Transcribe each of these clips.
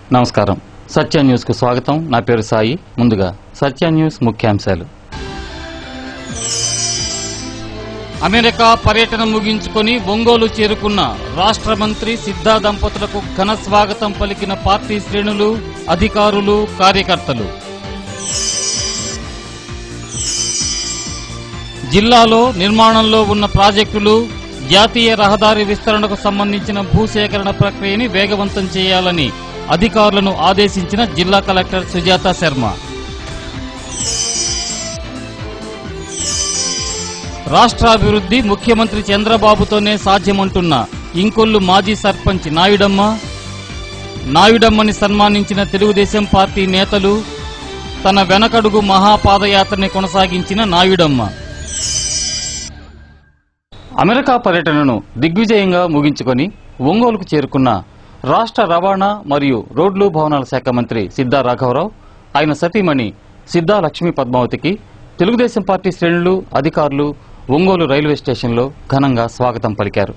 నమస్కారం సత్య న్యూస్ కు స్వాగతం నా పేరు సాయి ముందుగా సత్య న్యూస్ ముఖ్యాంశాలు అమెరికా పర్యటన ముగించుకొని ఒంగోలు చేరుకున్న రాష్ట్ర మంత్రి సిద్ధా దంపతులకు ఘన స్వాగతం పలికిన పార్టీ శ్రేణులు అధికారులు కార్యకర్తలు జిల్లాలో నిర్మాణంలో ఉన్న ప్రాజెక్టులు జాతీయ రహదారి విస్తరణకు సంబంధించిన భూసేకరణ ప్రక్రియని వేగవంతం చేయాలని అధికారులను ఆదేశించిన జిల్లా కలెక్టర్ సుజాత శర్మ రాష్ట్రాభివృద్ధి ముఖ్యమంత్రి చంద్రబాబుతోనే సాధ్యమంటున్న ఇంకొల్లు మాజీ సర్పంచ్ నాయుడమ్మ నాయుడమ్మని సన్మానించిన తెలుగుదేశం పార్టీ నేతలు తన వెనకడుగు మహాపాదయాత్రని కొనసాగించిన నాయుడమ్మ అమెరికా పర్యటనను దిగ్విజయంగా ముగించుకొని ఒంగోలుకు చేరుకున్న రాష్ట్ర రవాణా మరియు రోడ్లు భవనాల శాఖ మంత్రి సిద్ధా రాఘవరావు ఆయన సతీమణి సిద్ధా లక్ష్మీ పద్మావతికి తెలుగుదేశం పార్టీ శ్రేణులు అధికారులు ఒంగోలు రైల్వే స్టేషన్లో ఘనంగా స్వాగతం పలికారు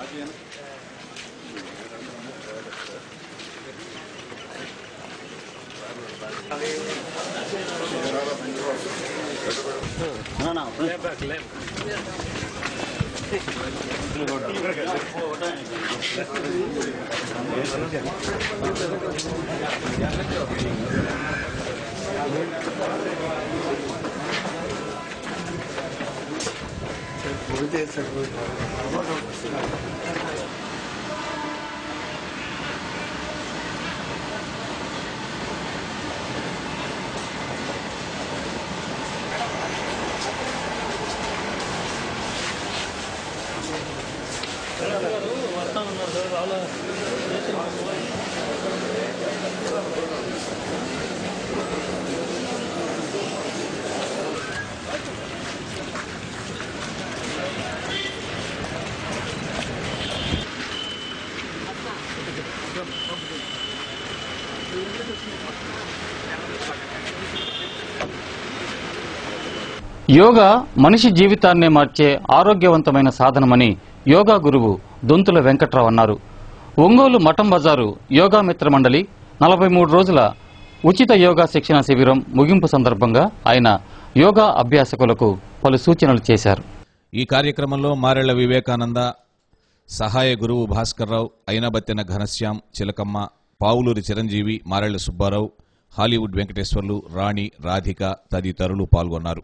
యోగా మనిషి జీవితాన్నే మార్చే ఆరోగ్యవంతమైన సాధనమని యోగా గురువు దొంతుల వెంకట్రావు అన్నారు ఒంగోలు మఠం బజారు యోగా మిత్ర మండలి నలభై మూడు రోజుల ఉచిత యోగా శిక్షణ శిబిరం ముగింపు సందర్భంగా ఆయన యోగా అభ్యాసకులకు పలు సూచనలు చేశారు ఈ కార్యక్రమంలో మారెళ్ల వివేకానంద సహాయ గురువు భాస్కర్రావు అయినబత్తెన ఘనశ్యాం చిలకమ్మ పావులూరి చిరంజీవి మారెళ్ల సుబ్బారావు హాలీవుడ్ వెంకటేశ్వర్లు రాణి రాధిక తదితరులు పాల్గొన్నారు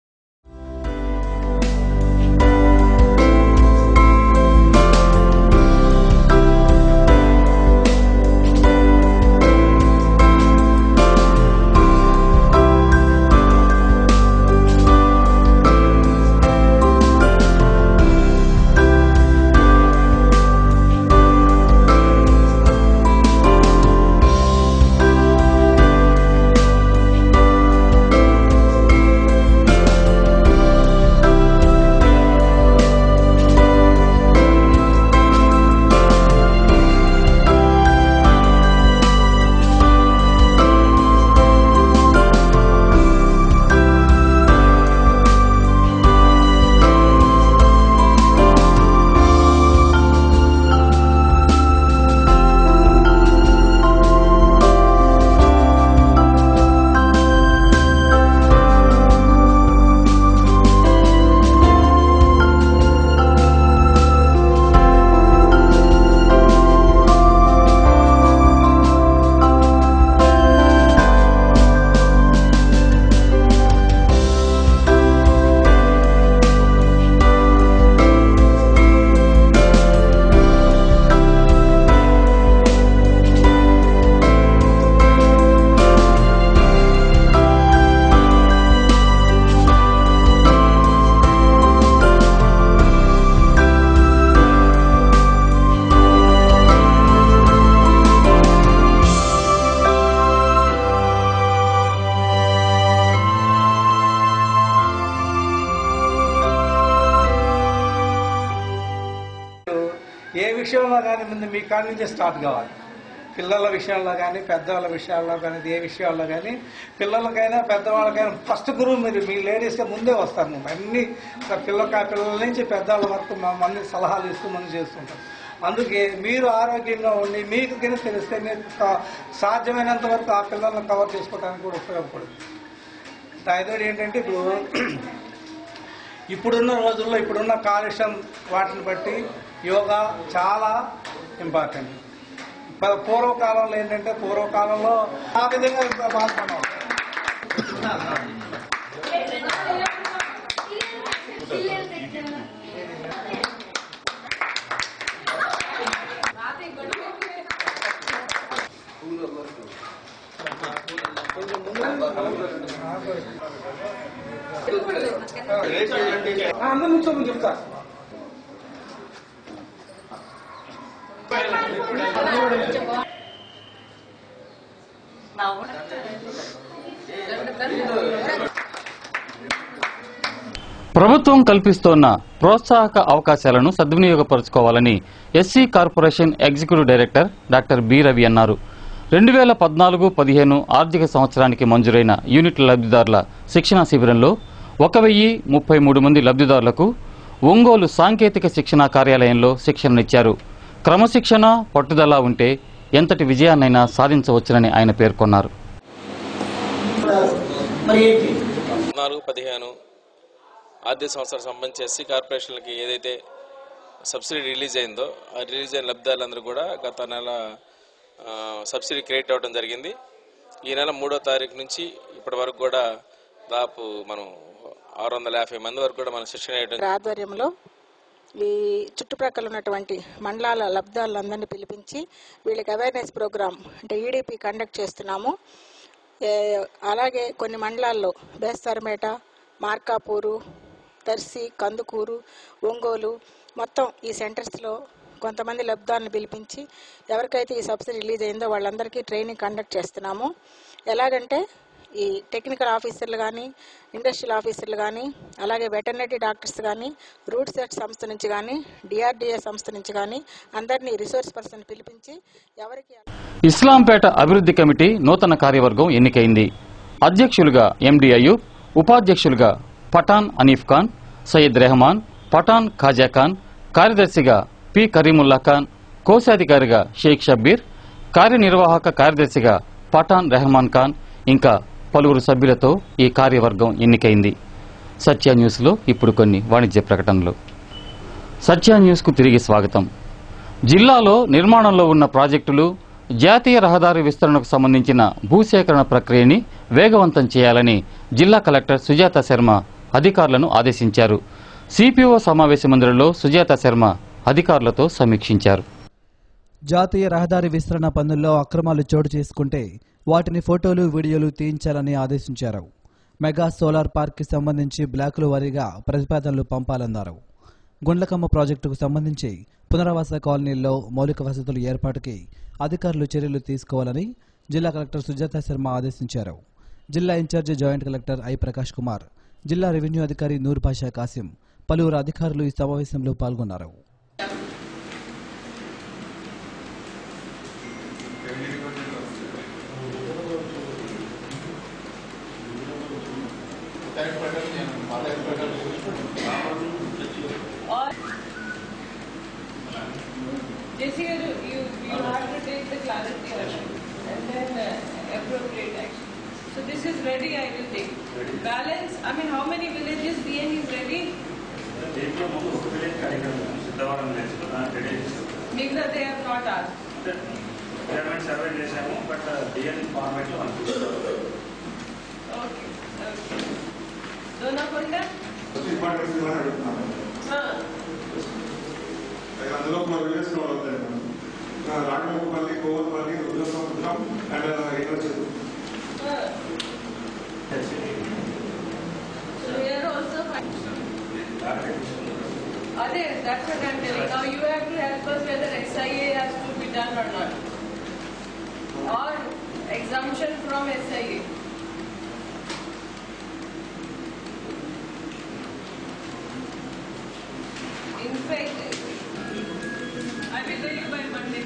ఏ విషయంలో కానీ ముందు మీ కాడి నుంచే స్టార్ట్ కావాలి పిల్లల విషయంలో కానీ పెద్దవాళ్ళ విషయాల్లో కానీ ఏ విషయాల్లో కానీ పిల్లలకైనా పెద్దవాళ్ళకైనా ఫస్ట్ గురువు మీరు మీ లేడీస్గా ముందే వస్తారు మేము అన్ని పిల్లల పిల్లల నుంచి పెద్దవాళ్ళ వరకు మా మంది సలహాలు ఇస్తూ మంది చేస్తుంటాం అందుకే మీరు ఆరోగ్యంగా ఉండి మీకు కింద తెలిస్తే మీరు సా- సాధ్యమైనంత వరకు ఆ పిల్లల్ని కవర్ చేసుకోవడానికి కూడా ఉపయోగపడుతుంది ఐదోది ఏంటంటే ఇప్పుడు ఇప్పుడున్న రోజుల్లో ఇప్పుడున్న కాలుష్యం వాటిని బట్టి యోగా చాలా ఇంపార్టెంట్ ప- పూర్వకాలంలో ఏంటంటే పూర్వకాలంలో ఆ విధంగా బాధపడడం అందరూ నుంచోమని చెప్తా ప్రభుత్వం కల్పిస్తోన్న ప్రోత్సాహక అవకాశాలను సద్వినియోగపరచుకోవాలని SC corporation executive director doctor B Ravi అన్నారు రెండు వేల పద్నాలుగు పదిహేను ఆర్థిక సంవత్సరానికి మంజూరైన యూనిట్ల లబ్ధిదారుల శిక్షణా శిబిరంలో ఒక వెయ్యి ముప్పై మూడు మంది లబ్ధిదారులకు ఒంగోలు సాంకేతిక శిక్షణా కార్యాలయంలో శిక్షణనిచ్చారు క్రమశిక్షణ పట్టుదల ఉంటే ఎంతటి విజయాన్నైనా సాధించవచ్చునని ఆయన పేర్కొన్నారు నాలుగు పదిహేను ఆర్థిక సంవత్సరం సంబంధించి ఎస్సీ కార్పొరేషన్లకి ఏదైతే సబ్సిడీ రిలీజ్ అయిందో ఆ రిలీజ్ అయిన లబ్ధిదారులందరూ కూడా గత నెల ఆ, సబ్సిడీ క్రెడిట్ అవ్వడం జరిగింది ఈ నెల మూడో తారీఖు నుంచి ఇప్పటి వరకు కూడా దాదాపు మనం ఆరు వందల యాభై మంది వరకు కూడా మనం శిక్షణ ఇవ్వడం గారి ఆధ్వర్యంలో ఈ చుట్టుప్రక్కల ఉన్నటువంటి మండలాల లబ్ధాలందరినీ పిలిపించి వీళ్ళకి అవేర్నెస్ ప్రోగ్రామ్ అంటే ఈడీపీ కండక్ట్ చేస్తున్నాము ఏ, అలాగే కొన్ని మండలాల్లో బేస్తరమేట మార్కాపూరు దర్శి కందుకూరు ఒంగోలు మొత్తం ఈ సెంటర్స్లో కొంతమంది లబ్ధాలను పిలిపించి ఎవరికైతే ఈ సబ్సిడీ రిలీజ్ అయిందో వాళ్ళందరికీ ట్రైనింగ్ కండక్ట్ చేస్తున్నాము ఎలాగంటే ఈ టెక్నికల్ ఆఫీసర్లు కానీ ఇండస్ట్రియల్ ఆఫీసర్లు కానీ అలాగే వెటర్నరీ డాక్టర్స్ కానీ రూట్ సెట్ సంస్థ నుంచి కానీ డిఆర్డిఏ సంస్థ నుంచి కానీ అందరినీ రిసోర్స్ పర్సన్ పిలిపించి ఎవరికి ఇస్లాంపేట అభివృద్ధి కమిటీ నూతన కార్యవర్గం ఎన్నికైంది అధ్యక్షులుగా ఎండి అయూబ్ ఉపాధ్యక్షులుగా పఠాన్ అనీఫ్ ఖాన్ సయ్యద్ రెహమాన్ పఠాన్ ఖాజా ఖాన్ కార్యదర్శిగా పి కరీముల్లా ఖాన్ కోశాధికారిగా షేక్ షబ్బీర్ కార్యనిర్వాహక కార్యదర్శిగా పఠాన్ రెహమాన్ ఖాన్ ఇంకా పలువురు సభ్యులతో ఈ కార్యవర్గం ఎన్నికైంది సత్య న్యూస్లో ఇప్పుడు కొన్ని వాణిజ్య ప్రకటనలు సత్య న్యూస్కు తిరిగి స్వాగతం జిల్లాలో నిర్మాణంలో ఉన్న ప్రాజెక్టులు జాతీయ రహదారి విస్తరణకు సంబంధించిన భూసేకరణ ప్రక్రియని వేగవంతం చేయాలని జిల్లా కలెక్టర్ సుజాత శర్మ అధికారులను ఆదేశించారు సిపిఓ సమావేశ మందిరంలో సుజాత శర్మ అధికారులతో సమీక్షించారు జాతీయ రహదారి విస్తరణ పనుల్లో అక్రమాలు చోటు చేసుకుంటే వాటిని ఫోటోలు వీడియోలు తీయించాలని ఆదేశించారు మెగా సోలార్ పార్క్కి సంబంధించి బ్లాకుల వారీగా ప్రతిపాదనలు పంపాలన్నారు గుండ్లకమ్మ ప్రాజెక్టుకు సంబంధించి పునరావాస కాలనీల్లో మౌలిక వసతుల ఏర్పాటుకి అధికారులు చర్యలు తీసుకోవాలని జిల్లా కలెక్టర్ సుజాత శర్మ ఆదేశించారు జిల్లా in charge joint collector I Prakash Kumar జిల్లా రెవెన్యూ అధికారి నూర్ పాషా కాసిం పలువురు అధికారులు ఈ సమావేశంలో పాల్గొన్నారు Jesse, you, you you have to take the clarity action and then uh, appropriate action. So this is ready, I will take. Balance, I mean, how many villages DN is ready? Migda, they have not asked. Pyramid survey చేశాము but డిఎన్ format లో అనుకుంటున్నాం Okay, okay. Donakonda? Huh. అందులో మా village లో అవుతాయి Ragamapalli Kovapalli Rudrasamudram and ఏదో Huh. So here also. Ade, that's what I'm telling. Now you have to help us whether SIA has to be done or not. Or exemption from SIA. In fact, I will tell you by Monday.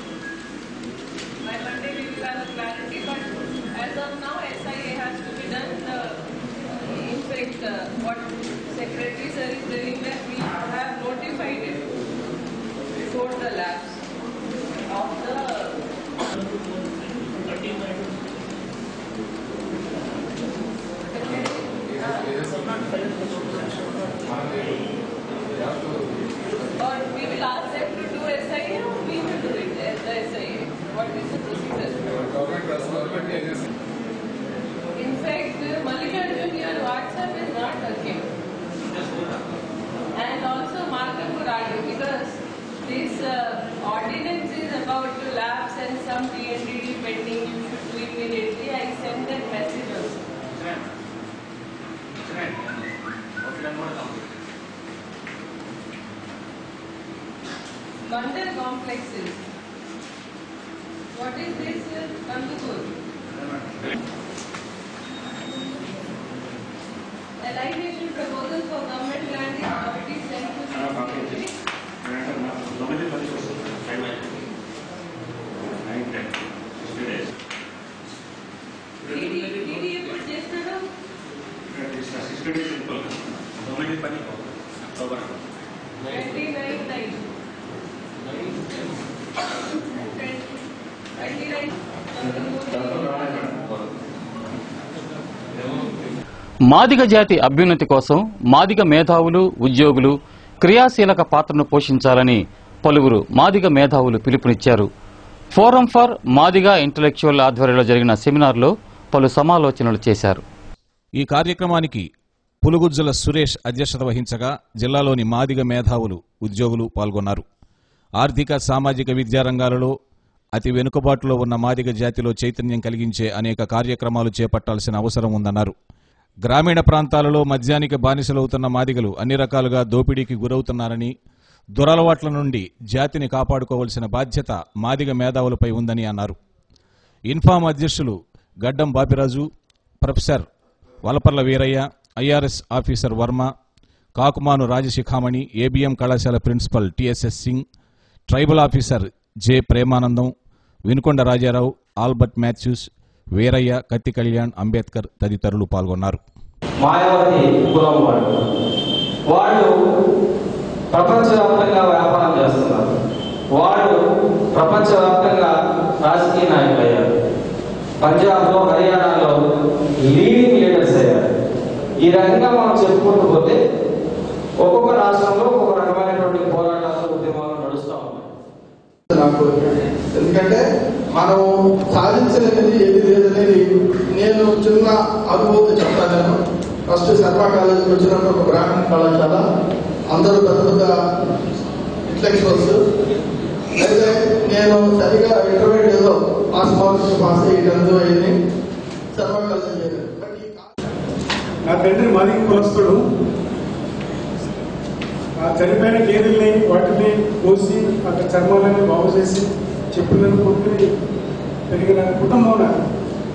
By Monday we will have a clarity, but as of now, SIA has to be done. Uh, in fact, uh, what Secretary Sir is telling that we have notified it before the last. Mandal complexes. What is this? uh, Kandukur? Alienation proposal for government land is already sent to CCTV. తొమ్మిది పది వస్తుంది five nine ten fifty days DD DD ఎప్పుడు చేస్తాడు sixty days simple తొమ్మిది పది October twenty nine nine twenty nine Madiga జాతి అభ్యున్నతి కోసం మాదిగ మేధావులు ఉద్యోగులు క్రియాశీలక పాత్రను పోషించాలని పలువురు మాదిగ మేధావులు పిలుపునిచ్చారు ఫోరం ఫర్ మాదిగ ఇంటలెక్చువల్ ఆధ్వర్యంలో జరిగిన సెమినార్లో పలు సమాలోచనలు చేశారు ఈ కార్యక్రమానికి పులుగుజ్జుల సురేష్ అధ్యక్షత వహించగా జిల్లాలోని మాదిగ మేధావులు ఉద్యోగులు పాల్గొన్నారు ఆర్థిక సామాజిక విద్యా రంగాలలో అతి వెనుకబాటులో ఉన్న మాదిగ జాతిలో చైతన్యం కలిగించే అనేక కార్యక్రమాలు చేపట్టాల్సిన అవసరం ఉందన్నారు గ్రామీణ ప్రాంతాలలో మద్యానికి బానిసలవుతున్న మాదిగలు అన్ని రకాలుగా దోపిడీకి గురవుతున్నారని దురలవాట్ల నుండి జాతిని కాపాడుకోవలసిన బాధ్యత మాదిగ మేధావులపై ఉందని అన్నారు ఇన్ఫామ్ అధ్యక్షులు Gaddam Bapiraju professor Valaparla Veeraiah IRS officer Varma Kakumanu Rajashikhamani ABM కళాశాల principal TSS Singh tribal officer J Premanandam Vinukonda Rajarao Albert Mathews Veeraiah Kathi Kalyan Ambedkar తదితరులు పాల్గొన్నారు మాయావతి కులం వాళ్ళు వాళ్ళు ప్రపంచవ్యాప్తంగా వ్యాపారం చేస్తున్నారు వాళ్ళు ప్రపంచవ్యాప్తంగా రాజకీయ నాయకులు అయ్యారు పంజాబ్లో హర్యానాలో లీడింగ్ లీడర్స్ అయ్యారు ఈ రకంగా మనం చెప్పుకుంటూ పోతే ఒక్కొక్క రాష్ట్రంలో ఒక్కొక్క రకమైనటువంటి పోరాటాలు ఉద్యమాలు నడుస్తూ ఉన్నాయి నాకు ఎందుకంటే మనం సాధించినది ఏది లేదనేది నేను చిన్న అనుభూతి చెప్తాను నేను ఫస్ట్ శర్మ కాలేజీకి వచ్చినప్పుడు ఒక బ్రాహ్మణ కళాశాల అందరూ పెద్ద పెద్ద ఇంటలెక్చువల్స్ అయితే నేను సరిగా ఇంటర్మీడియట్ ఏదో పాస్ మార్క్స్ పాస్ అయ్యి టెన్త్ అయింది శర్మ కాలేజీ చేరాను. బట్ ఈ నా తండ్రి మాది కులస్తుడు ఆ చనిపోయిన గేదెల్ని వాటిని కోసి అక్కడ చర్మాలని బాగు చేసి చెప్పులను కొట్టి పెరిగిన కుటుంబం నాది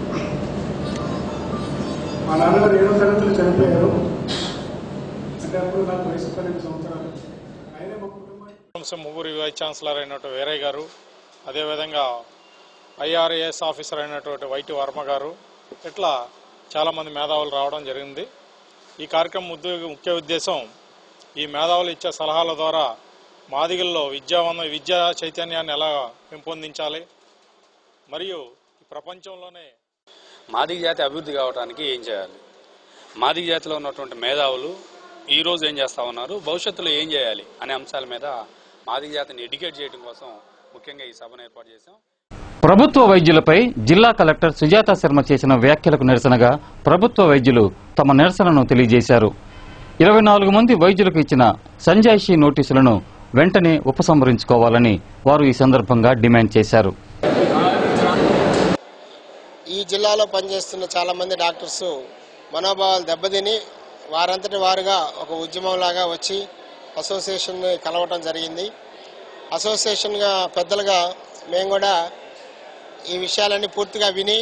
మా నాన్నగారు ఏడో తరగతిలో చనిపోయారు అంటే అప్పుడు నాకు వయసు పన్నెండు సంవత్సరాలు ఆయనే మా కుటుంబానికి సంస్థ ముగ్గురు వైస్ ఛాన్సలర్ అయినటువంటి వీరయ్య గారు అదేవిధంగా ఐఆర్ఏఎస్ ఆఫీసర్ అయినటువంటి వైటి వర్మ గారు ఇట్లా చాలామంది మేధావులు రావడం జరిగింది ఈ కార్యక్రమం ఉద్యోగ ముఖ్య ఉద్దేశం ఈ మేధావులు ఇచ్చే సలహాల ద్వారా మాదిగల్లో విద్యావంత విద్యా చైతన్యాన్ని ఎలా పెంపొందించాలి మరియు ఈ ప్రపంచంలోనే మాదిగ జాతి అభివృద్ధి కావడానికి ఏం చేయాలి మాదిగ జాతిలో ఉన్నటువంటి మేధావులు ఈ రోజు ఏం చేస్తా ఉన్నారు భవిష్యత్తులో ఏం చేయాలి అనే అంశాల మీద మాదిగ జాతిని ఎడ్యుకేట్ చేయడం కోసం ముఖ్యంగా ఈ సభను ఏర్పాటు చేశాం ప్రభుత్వ వైద్యులపై జిల్లా కలెక్టర్ సుజాత శర్మ చేసిన వ్యాఖ్యలకు నిరసనగా ప్రభుత్వ వైద్యులు తమ నిరసనను తెలియజేశారు ఇరవై నాలుగు మంది వైద్యులకు ఇచ్చిన సంజాయిషీ నోటీసులను వెంటనే ఉపసంహరించుకోవాలని వారు ఈ సందర్భంగా డిమాండ్ చేశారు ఈ జిల్లాలో పనిచేస్తున్న చాలా మంది డాక్టర్స్ మనోభావాలు దెబ్బతిని వారంతటి వారుగా ఒక ఉద్యమంలాగా వచ్చి అసోసియేషన్ని కలవటం జరిగింది అసోసియేషన్గా పెద్దలుగా మేము కూడా ఈ విషయాలన్నీ పూర్తిగా విని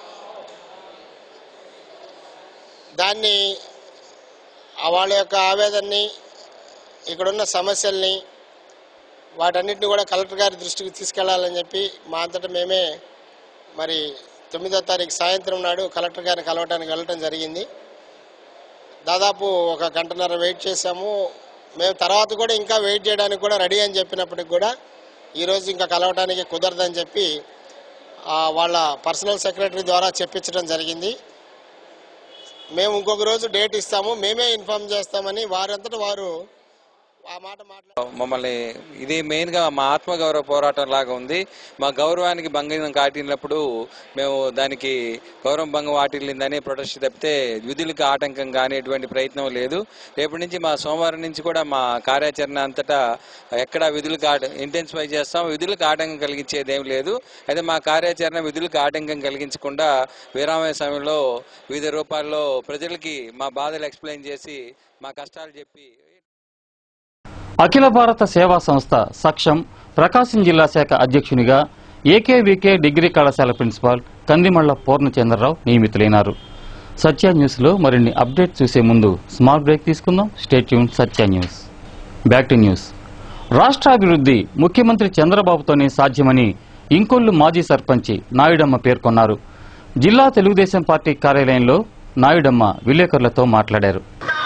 దాన్ని ఆ వాళ్ళ యొక్క ఆవేదనని ఇక్కడున్న సమస్యల్ని వాటన్నిటిని కూడా కలెక్టర్ గారి దృష్టికి తీసుకెళ్లాలని చెప్పి మా అంతటా మేమే మరి తొమ్మిదో తారీఖు సాయంత్రం నాడు కలెక్టర్ గారిని కలవడానికి వెళ్ళటం జరిగింది దాదాపు ఒక గంటన్నర వెయిట్ చేశాము మేము తర్వాత కూడా ఇంకా వెయిట్ చేయడానికి కూడా రెడీ అని చెప్పినప్పటికి కూడా ఈరోజు ఇంకా కలవడానికి కుదరదని చెప్పి ఆ, వాళ్ళ పర్సనల్ సెక్రటరీ ద్వారా చెప్పించడం జరిగింది మేము ఇంకొక రోజు డేట్ ఇస్తాము మేమే ఇన్ఫార్మ్ చేస్తామని వారంతటా వారు ఆ మాట మాట్లా మమ్మల్ని ఇది మెయిన్ గా మా ఆత్మగౌరవ పోరాటం లాగా ఉంది మా గౌరవానికి భంగం కాటినప్పుడు మేము దానికి గౌరవం భంగం వాటిల్లిందని ప్రొటెస్ట్ తప్పితే విధులకు ఆటంకం కానీ ఎటువంటి ప్రయత్నం లేదు రేపటి నుంచి మా సోమవారం నుంచి కూడా మా కార్యాచరణ అంతటా ఎక్కడ విధులకు ఆట ఇంటెన్సిఫై చేస్తాం విధులకు ఆటంకం కలిగించేది ఏం లేదు అయితే మా కార్యాచరణ విధులకు ఆటంకం కలిగించకుండా విరామయ సమయంలో వివిధ రూపాల్లో ప్రజలకి మా బాధలు ఎక్స్ప్లెయిన్ చేసి మా కష్టాలు చెప్పి అఖిల భారత సేవా సంస్థ సక్షం ప్రకాశం జిల్లా శాఖ అధ్యక్షునిగా ఏకేవికే డిగ్రీ కళాశాల ప్రిన్సిపాల్ కందిమళ్ల పూర్ణచంద్రరావు నియమితులైనారు సత్య న్యూస్ లో మరిన్ని అప్డేట్ చూసే ముందు స్మాల్ బ్రేక్ తీసుకుందాం stay tune Satya news back to news రాష్ట్రాభివృద్ధి ముఖ్యమంత్రి చంద్రబాబుతోనే సాధ్యమని ఇంకొల్లు మాజీ సర్పంచి నాయుడమ్మ పేర్కొన్నారు జిల్లా తెలుగుదేశం పార్టీ కార్యాలయంలో నాయుడమ్మ విలేకరులతో మాట్లాడారు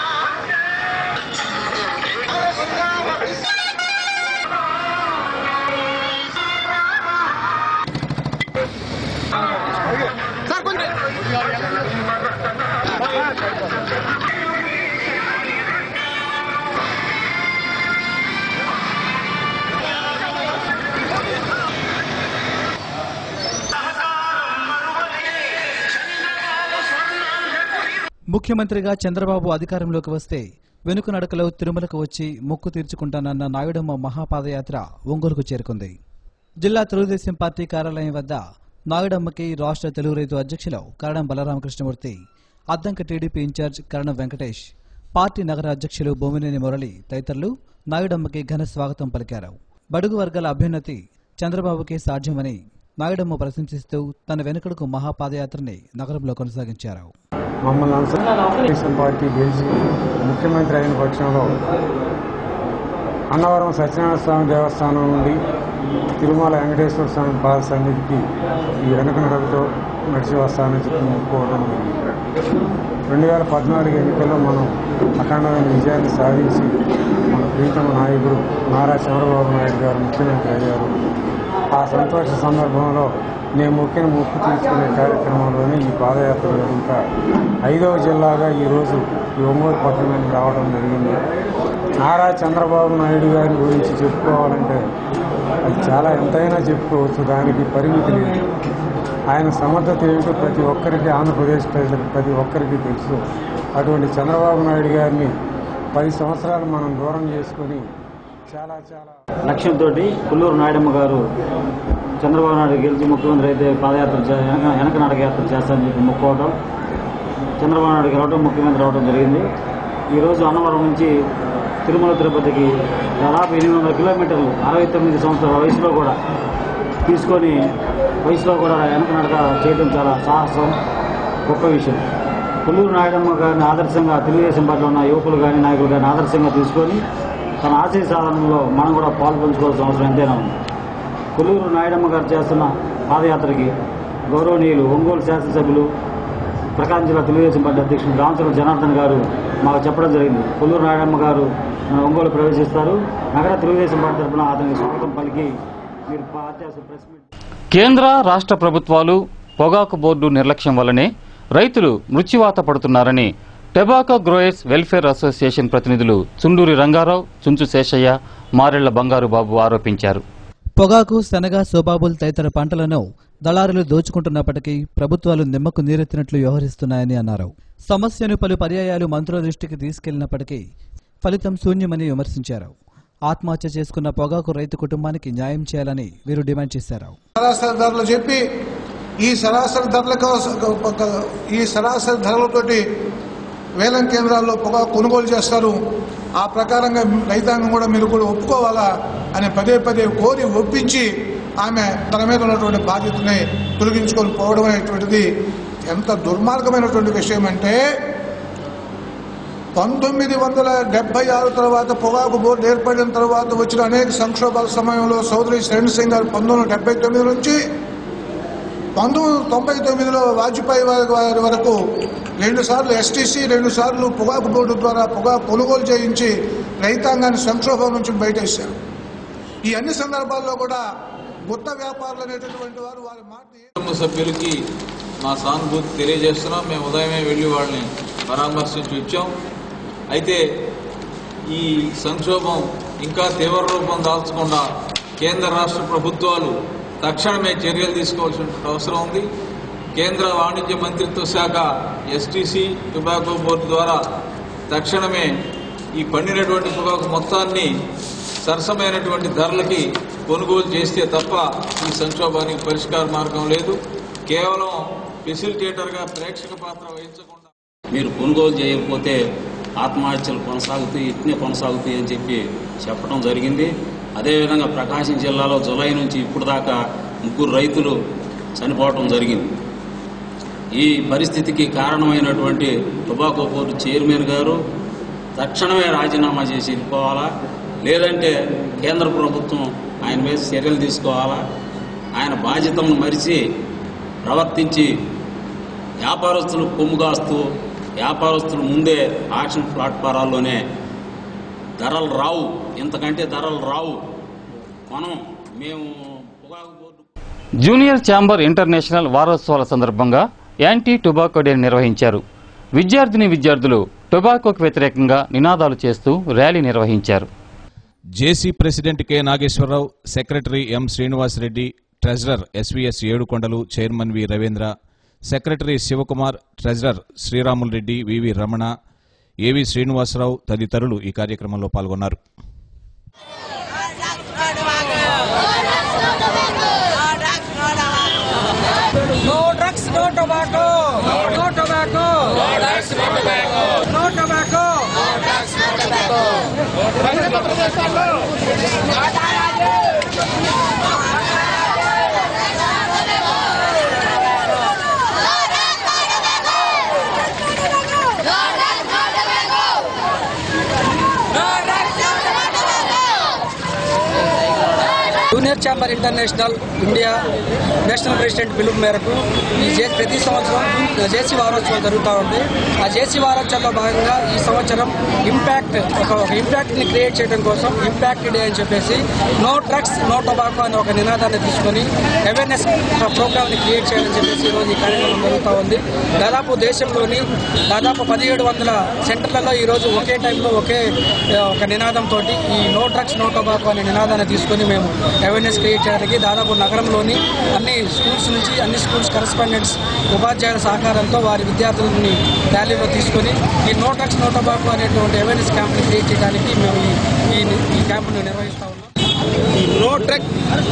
ముఖ్యమంత్రిగా చంద్రబాబు అధికారంలోకి వస్తే వెనుక నడకలో తిరుమలకు వచ్చి మొక్కు తీర్చుకుంటానన్న నాయుడమ్మ మహాపాదయాత్ర ఒంగోలుకు చేరుకుంది జిల్లా తెలుగుదేశం పార్టీ కార్యాలయం వద్ద నాయుడమ్మకి రాష్ట్ర తెలుగు రైతు అధ్యక్షులు Karanam Balaramakrishnamurthy Addanki TDP in charge Karanam Venkatesh party నగర అధ్యక్షులు బొమ్మినేని మురళి తదితరులు నాయుడమ్మకి ఘన స్వాగతం పలికారు బడుగు వర్గాల అభ్యున్నతి చంద్రబాబుకే సాధ్యమని నాయుడమ్మ ప్రశంసిస్తూ తన వెనుకడుకు మహాపాదయాత్రని నగరంలో కొనసాగించారు మమ్మల్ని తెలుగుదేశం పార్టీ గెలిచి ముఖ్యమంత్రి అయిన పక్షంలో అన్నవరం సత్యనారాయణ స్వామి దేవస్థానం నుండి తిరుమల వెంకటేశ్వర స్వామి పాద సన్నిధికి ఈ వెనక నడకతో నడిచి వస్తానని చెప్పి మొక్కుకోవడం రెండు వేల పద్నాలుగు ఎన్నికల్లో మనం అఖండమైన విజయాన్ని సాధించి మన ప్రీతమ నాయకుడు నారా చంద్రబాబు నాయుడు గారు ముఖ్యమంత్రి అయ్యారు ఆ సంతోష సందర్భంలో నేను మొక్కిన మొక్కు తీర్చుకునే కార్యక్రమంలోనే ఈ పాదయాత్ర జరుగుతా ఐదవ జిల్లాగా ఈరోజు ఈ ఒంగోలు పట్టణానికి రావడం జరిగింది నారా చంద్రబాబు నాయుడు గారి గురించి చెప్పుకోవాలంటే అది చాలా ఎంతైనా చెప్పుకోవచ్చు దానికి పరిమితి లేదు ఆయన సమర్థత ఏమిటో ప్రతి ఒక్కరికి ఆంధ్రప్రదేశ్ ప్రజలకు ప్రతి ఒక్కరికి తెలుసు అటువంటి చంద్రబాబు నాయుడు గారిని పది సంవత్సరాలు మనం దూరం చేసుకొని చాలా చాలా లక్ష్యంతో పుల్లూరు నాయుడమ్మ గారు చంద్రబాబు నాయుడు గెలిచి ముఖ్యమంత్రి అయితే పాదయాత్ర చే- వెనక వెనక నాటక యాత్ర చేస్తారని చెప్పి మొక్కుకోవడం చంద్రబాబు నాయుడు గెలవడం ముఖ్యమంత్రి అవడం జరిగింది ఈరోజు అన్నవరం నుంచి తిరుమల తిరుపతికి దాదాపు ఎనిమిది వందల కిలోమీటర్లు అరవై తొమ్మిది సంవత్సరాల వయసులో కూడా తీసుకొని వయసులో కూడా వెనక నడక చేయడం చాలా సాహసం గొప్ప విషయం పుల్లూరు నాయుడమ్మ గారిని ఆదర్శంగా తెలుగుదేశం పార్టీలో ఉన్న యువకులు కానీ నాయకులు కానీ ఆదర్శంగా తీసుకొని తన ఆశయ సాధనలో మనం కూడా పాల్పంచుకోవాల్సిన అవసరం ఎంతైనా ఉంది కొల్లూరు నాయుడమ్మ గారు చేస్తున్న పాదయాత్రకి గౌరవనీయులు ఒంగోలు శాసనసభ్యులు ప్రకాశం జిల్లా తెలుగుదేశం పార్టీ అధ్యక్షులు రామచంద్ర జనార్దన్ గారు మాకు చెప్పడం జరిగింది కొల్లూరు నాయుడమ్మ గారు మన ఒంగోలు ప్రవేశిస్తారు నగర తెలుగుదేశం పార్టీ తరఫున అతనికి స్వాగతం పలికి మీరు అత్యావసర ప్రెస్ మీట్ కేంద్ర రాష్ట్ర ప్రభుత్వాలు పొగాకు బోర్డు నిర్లక్ష్యం వల్లనే రైతులు మృత్యువాత పడుతున్నారని టెబాకో గ్రోయర్స్ వెల్ఫేర్ అసోసియేషన్ ప్రతినిధులు చుండూరి రంగారావు చుంచు శేషయ్య మారెళ్ల బంగారు బాబు ఆరోపించారు పొగాకు శనగ సోబాబుల్ తదితర పంటలను దళారులు దోచుకుంటున్నప్పటికీ ప్రభుత్వాలు నిమ్మకు నీరెత్తినట్లు వ్యవహరిస్తున్నాయని అన్నారు సమస్యను పలు పర్యాయాలు మంత్రుల దృష్టికి తీసుకెళ్లినప్పటికీ ఫలితం శూన్యమని విమర్శించారు ఆత్మహత్య చేసుకున్న పొగాకు రైతు కుటుంబానికి న్యాయం చేయాలని వీరు డిమాండ్ చేశారు సరాసరి ధరలు చెప్పి ఈ సరాసరి ధరలకు ఈ సరాసరి ధరలతోటి వేలం కేంద్రాల్లో పొగ కొనుగోలు చేస్తారు ఆ ప్రకారంగా రైతాంగం కూడా మీరు కూడా ఒప్పుకోవాలా అని పదే పదే కోరి ఒప్పించి ఆమె తన మీద ఉన్నటువంటి బాధ్యతని తొలగించుకొని పోవడం అనేటువంటిది ఎంత దుర్మార్గమైనటువంటి విషయం అంటే పంతొమ్మిది వందల డెబ్బై ఆరు తర్వాత పొగాకు బోర్డు ఏర్పడిన తర్వాత వచ్చిన అనేక సంక్షోభాల సమయంలో సోదరి శరణ్ సింగ్ గారు పంతొమ్మిది వందల డెబ్బై తొమ్మిది నుంచి పంతొమ్మిది వందల తొంభై తొమ్మిదిలో వాజ్పేయి వారి వారి వరకు రెండు సార్లు ఎస్టీసీ రెండు సార్లు పొగాకు బోర్డు ద్వారా పొగాకు కొనుగోలు చేయించి రైతాంగాన్ని సంక్షోభం నుంచి బయటేశారు ఈ అన్ని సందర్భాల్లో కూడా గుత్త వ్యాపారులు అనేటటువంటి వారు వారి మాట కుటుంబ సభ్యులకి మా సానుభూతి తెలియజేస్తున్నాం మేము ఉదయమే వెళ్ళి వాళ్ళని పరామర్శించి వచ్చాం అయితే ఈ సంక్షోభం ఇంకా తీవ్ర రూపం దాల్చకుండా కేంద్ర రాష్ట్ర ప్రభుత్వాలు తక్షణమే చర్యలు తీసుకోవాల్సిన అవసరం ఉంది కేంద్ర వాణిజ్య మంత్రిత్వ శాఖ ఎస్టీసీ టొబాకో బోర్డు ద్వారా తక్షణమే ఈ పండినటువంటి పొగాకు మొత్తాన్ని సరసమైనటువంటి ధరలకి కొనుగోలు చేస్తే తప్ప ఈ సంక్షోభానికి పరిష్కార మార్గం లేదు కేవలం ఫెసిలిటేటర్గా ప్రేక్షక పాత్ర వహించకుండా మీరు కొనుగోలు చేయకపోతే ఆత్మహత్యలు కొనసాగుతాయి ఇట్నే కొనసాగుతాయి అని చెప్పి చెప్పడం జరిగింది అదేవిధంగా ప్రకాశం జిల్లాలో జులై నుంచి ఇప్పుడు దాకా ముగ్గురు రైతులు చనిపోవటం జరిగింది ఈ పరిస్థితికి కారణమైనటువంటి టొబాకో బోర్డు చైర్మన్ గారు తక్షణమే రాజీనామా చేసి వెళ్ళిపోవాలా లేదంటే కేంద్ర ప్రభుత్వం ఆయన మీద చర్యలు తీసుకోవాలా ఆయన బాధ్యతలను మరిచి ప్రవర్తించి వ్యాపారస్తులు కొమ్ము కాస్తూ వ్యాపారస్తులు ముందే ఆక్షన్ ప్లాట్ఫారాల్లోనే ధరలు రావు ఇంతకంటే ధరలు రావు మనం మేము పొగాకు బోర్డు జూనియర్ ఛాంబర్ ఇంటర్నేషనల్ వారోత్సవాల సందర్భంగా యాంటీ టొబాకో డే నిర్వహించారు విద్యార్థిని విద్యార్థులు టొబాకోకు వ్యతిరేకంగా నినాదాలు చేస్తూ ర్యాలీ నిర్వహించారు JC president K Nageswararao secretary M Srinivasareddy treasurer SVS Yedukondalu chairman V Ravindra secretary Sivakumar treasurer Sriramulu Reddy VV Ramana AV Srinivasarao తదితరులు ఈ కార్యక్రమంలో పాల్గొన్నారు No drugs, no tobacco. No tobacco. No drugs, no tobacco. No tobacco. No drugs, no tobacco. బహిరంగ ప్రదేశాల్లో junior chamber international India national president పిలుపు మేరకు ఈ జే ప్రతి సంవత్సరం జేసీ వారోత్సవం జరుగుతూ ఉంది ఆ జేసీ వారోత్సవంలో భాగంగా ఈ సంవత్సరం ఇంపాక్ట్ ఒక ఒక ఇంపాక్ట్ని క్రియేట్ చేయడం కోసం ఇంపాక్ట్ డే అని చెప్పేసి నో డ్రగ్స్ నో టొబాకో అనే ఒక నినాదాన్ని తీసుకొని అవేర్నెస్ ప్రోగ్రామ్ని క్రియేట్ చేయాలని చెప్పేసి ఈరోజు ఈ కార్యక్రమం జరుగుతూ ఉంది దాదాపు దేశంలోని దాదాపు పదిహేడు వందల సెంటర్లలో ఈరోజు ఒకే టైంలో ఒకే ఆ, ఒక నినాదంతో ఈ నో డ్రగ్స్ నో టొబాకో అనే నినాదాన్ని తీసుకొని మేము అవేర్నెస్ క్రియేట్ చేయడానికి దాదాపు నగరంలోని అన్ని స్కూల్స్ నుంచి అన్ని స్కూల్స్ కరెస్పాండెంట్స్ ఉపాధ్యాయుల సహకారంతో వారి విద్యార్థులని ర్యాలీలో తీసుకొని ఈ నో డ్రగ్స్ నో టొబాకో అనేటువంటి అవేర్నెస్ క్యాంప్ని క్రియేట్ చేయడానికి మేము ఈ ఈ ఈ క్యాంపును నిర్వహిస్తా ఉన్నాం నో డ్రగ్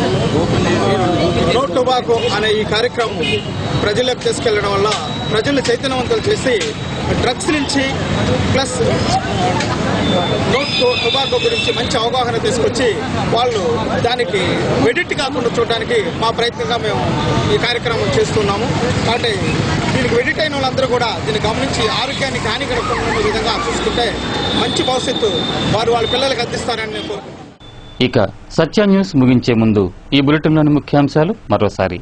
నో టొబాకో అనే ఈ కార్యక్రమం ప్రజలకు తీసుకెళ్లడం వల్ల ప్రజలు చైతన్యవంతులు చేసి డ్రగ్స్ నుంచి ప్లస్ నో టొ- టొబాకో గురించి మంచి అవగాహన తీసుకొచ్చి వాళ్ళు దానికి వెడిట్ కాకుండా చూడడానికి మా ప్రయత్నంగా మేము ఈ కార్యక్రమం చేస్తున్నాము కాబట్టి దీనికి వెడిట్ అయిన వాళ్ళందరూ కూడా దీన్ని గమనించి ఆరోగ్యానికి హాని కలగకుండా విధంగా చూసుకుంటే మంచి భవిష్యత్తు వారు వాళ్ళ పిల్లలకు అందిస్తారని నేను కోరుకుంటున్నాను ఇక సత్య న్యూస్ ముగించే ముందు ఈ బులెటిన్లోని ముఖ్యాంశాలు మరోసారి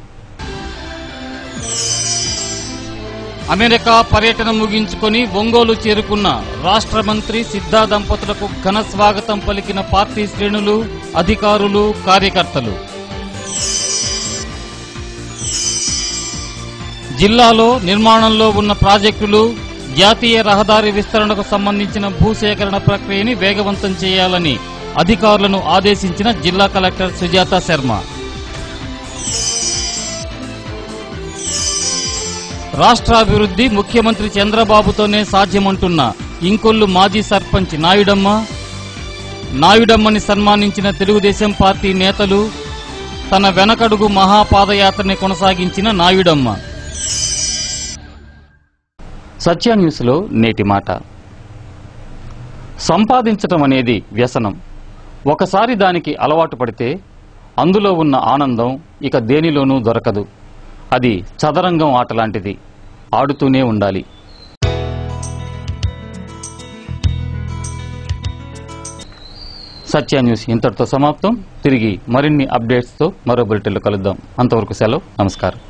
అమెరికా పర్యటన ముగించుకొని ఒంగోలు చేరుకున్న రాష్ట్ర మంత్రి సిద్ధా దంపతులకు ఘన స్వాగతం పలికిన పార్టీ శ్రేణులు అధికారులు కార్యకర్తలు జిల్లాలో నిర్మాణంలో ఉన్న ప్రాజెక్టులు జాతీయ రహదారి విస్తరణకు సంబంధించిన భూసేకరణ ప్రక్రియని వేగవంతం చేయాలని అధికారులను ఆదేశించిన జిల్లా కలెక్టర్ సుజాత శర్మ రాష్ట్రాభివృద్ధి ముఖ్యమంత్రి చంద్రబాబుతోనే సాధ్యమంటున్న ఇంకొల్లు మాజీ సర్పంచ్ నాయుడమ్మ నాయుడమ్మని సన్మానించిన తెలుగుదేశం పార్టీ నేతలు తన వెనకడుగు మహాపాదయాత్రని కొనసాగించిన నాయుడమ్మ సత్య న్యూస్లో నేటి మాట సంపాదించటం అనేది వ్యసనం ఒకసారి దానికి అలవాటు పడితే అందులో ఉన్న ఆనందం ఇక దేనిలోనూ దొరకదు అది చదరంగం ఆట లాంటిది ఆడుతూనే ఉండాలి సత్య న్యూస్ ఇంతటితో సమాప్తం తిరిగి మరిన్ని అప్డేట్స్తో మరో బులెటిన్లో కలుద్దాం అంతవరకు సెలవు నమస్కారం